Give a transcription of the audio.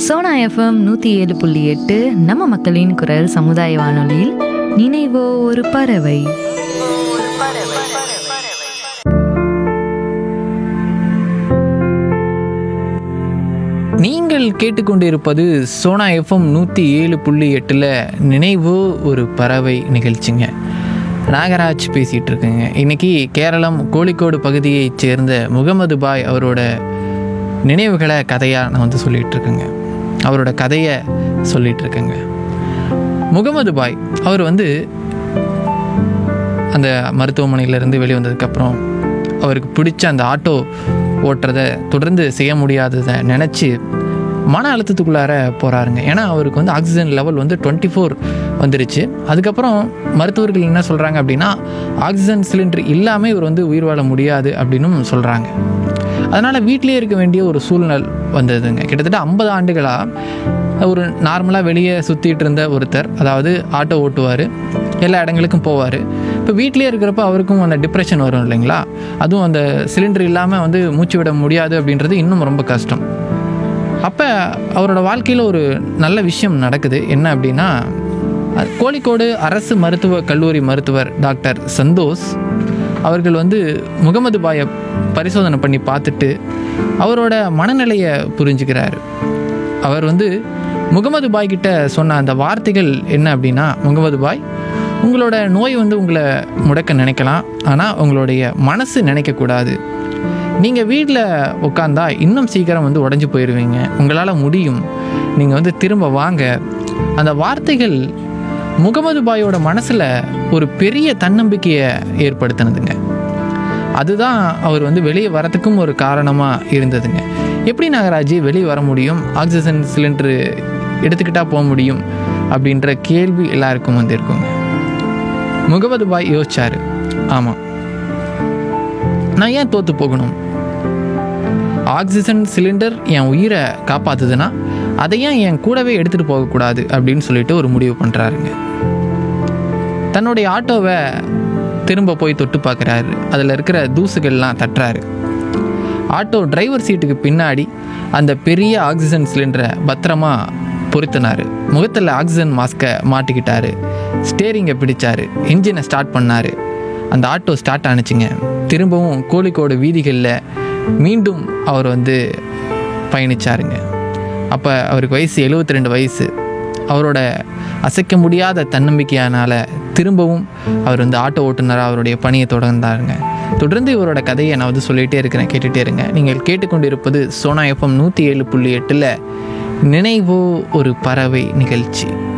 Sona FM நூற்றி ஏழு புள்ளி எட்டு நம்ம மக்களின் குரல் சமுதாய வானொலியில் நினைவோ ஒரு பறவை நீங்கள் கேட்டுக்கொண்டிருப்பது சோனா எஃப்எம் நூற்றி ஏழு புள்ளி எட்டில் நினைவு ஒரு பறவை நிகழ்ச்சிங்க நாகராஜ் பேசிகிட்டு இருக்குங்க இன்றைக்கி கேரளம் கோழிக்கோடு பகுதியைச் சேர்ந்த முகமது பாய் அவரோட நினைவுகளை கதையாக நான் வந்து சொல்லிகிட்டு இருக்கேங்க அவரோட கதையை சொல்லிகிட்டு இருக்கேங்க முகமது பாய் அவர் வந்து அந்த மருத்துவமனையிலேருந்து வெளியே வந்ததுக்கப்புறம் அவருக்கு பிடிச்ச அந்த ஆட்டோ ஓட்டுறதை தொடர்ந்து செய்ய முடியாததை நினச்சி மன அழுத்தத்துக்குள்ளார போகிறாருங்க ஏன்னா அவருக்கு வந்து ஆக்சிஜன் லெவல் வந்து டுவெண்ட்டி ஃபோர் வந்துருச்சு அதுக்கப்புறம் மருத்துவர்கள் என்ன சொல்கிறாங்க அப்படின்னா ஆக்சிஜன் சிலிண்டர் இல்லாமல் இவர் வந்து உயிர் வாழ முடியாது அப்படின்னும் சொல்கிறாங்க அதனால் வீட்டிலே இருக்க வேண்டிய ஒரு சூழ்நிலை வந்ததுங்க கிட்டத்தட்ட ஐம்பது ஆண்டுகளாக ஒரு நார்மலாக வெளியே சுற்றிட்டு இருந்த ஒருத்தர் அதாவது ஆட்டோ ஓட்டுவார் எல்லா இடங்களுக்கும் போவார் இப்போ வீட்டிலே இருக்கிறப்ப அவருக்கும் அந்த டிப்ரெஷன் வரும் இல்லைங்களா அதுவும் அந்த சிலிண்டர் இல்லாமல் வந்து மூச்சு விட முடியாது அப்படின்றது இன்னும் ரொம்ப கஷ்டம் அப்போ அவரோட வாழ்க்கையில் ஒரு நல்ல விஷயம் நடக்குது என்ன அப்படின்னா அஹ், கோழிக்கோடு அரசு மருத்துவ கல்லூரி மருத்துவர் டாக்டர் சந்தோஷ் அவர்கள் வந்து முகமது பாயை பரிசோதனை பண்ணி பார்த்துட்டு அவரோட மனநிலையை புரிஞ்சுக்கிறாரு அவர் வந்து முகமது பாய் கிட்ட சொன்ன அந்த வார்த்தைகள் என்ன அப்படின்னா முகமது பாய் உங்களோட நோய் வந்து உங்களை முடக்க நினைக்கலாம் ஆனால் உங்களுடைய மனசு நினைக்கக்கூடாது நீங்கள் வீட்டில் உட்காந்தா இன்னும் சீக்கிரம் வந்து உடஞ்சி போயிடுவீங்க உங்களால் முடியும் நீங்கள் வந்து திரும்ப வாங்க அந்த வார்த்தைகள் முகமது பாயோட மனசில் ஒரு பெரிய தன்னம்பிக்கையை ஏற்படுத்தினதுங்க அதுதான் அவர் வந்து வெளியே வரத்துக்கும் ஒரு காரணமாக இருந்ததுங்க எப்படி நாகராஜ் வெளியே வர முடியும் ஆக்சிஜன் சிலிண்டரு எடுத்துக்கிட்டா போக முடியும் அப்படின்ற கேள்வி எல்லாருக்கும் வந்து இருக்குங்க முகமது பாய் யோசிச்சாரு ஆமாம் நான் ஏன் தோற்று போகணும் ஆக்சிஜன் சிலிண்டர் என் உயிரை காப்பாத்துதுன்னா அதை ஏன் என் கூடவே எடுத்துகிட்டு போகக்கூடாது அப்படின்னு சொல்லிட்டு ஒரு முடிவு பண்ணுறாருங்க தன்னுடைய ஆட்டோவை திரும்ப போய் தொட்டு பார்க்குறாரு அதில் இருக்கிற தூசுகள்லாம் தட்டுறாரு ஆட்டோ டிரைவர் சீட்டுக்கு பின்னாடி அந்த பெரிய ஆக்சிஜன் சிலிண்டரை பத்திரமா பொருத்தினார் முகத்தில் ஆக்சிஜன் மாஸ்க்கை மாட்டிக்கிட்டாரு ஸ்டேரிங்கை பிடிச்சாரு இன்ஜினை ஸ்டார்ட் பண்ணார் அந்த ஆட்டோ ஸ்டார்ட் ஆனுச்சுங்க திரும்பவும் கோழிக்கோடு வீதிகளில் மீண்டும் அவர் வந்து பயணிச்சாருங்க அப்போ அவருக்கு வயசு 72 ரெண்டு வயசு அவரோட அசைக்க முடியாத தன்னம்பிக்கையானால் திரும்பவும் அவர் வந்து ஆட்டோ ஓட்டுநராக அவருடைய பணியை தொடர்ந்தாருங்க தொடர்ந்து இவரோட கதையை நான் வந்து சொல்லிகிட்டே இருக்கிறேன் கேட்டுகிட்டே இருங்க நீங்கள் கேட்டுக்கொண்டிருப்பது சோனா எஃப்எம் நூற்றி ஏழு புள்ளி எட்டில் நினைவோ ஒரு பறவை நிகழ்ச்சி